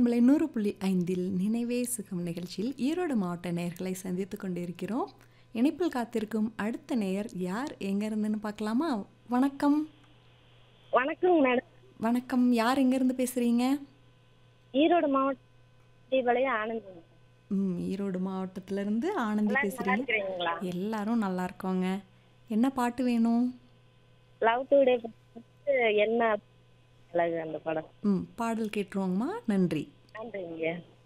பண்பலை நூறு புள்ளி ஐந்தில் நினைவே சுகம் நிகழ்ச்சியில் ஈரோடு மாவட்ட நேயர்களை சந்தித்து கொண்டிருக்கிறோம் இணைப்பில் காத்திருக்கும் அடுத்த நேயர் யார் எங்க இருந்துன்னு பார்க்கலாமா வணக்கம் வணக்கம் மேடம் வணக்கம் யார் எங்கேருந்து பேசுகிறீங்க ஈரோடு மாவட்டம் தீபாவளியா ஆனந்த் ம் ஈரோடு மாவட்டத்திலேருந்து ஆனந்தி நல்லா பேசுகிறீங்க இருக்கிறீங்களா எல்லாரும் நல்லா இருக்கோங்க என்ன பாட்டு வேணும் லவ் டுடே என்ன அழகு அந்த படம் ம் பாடல் கேட்டுருவோங்கம்மா நன்றி நன்றிங்க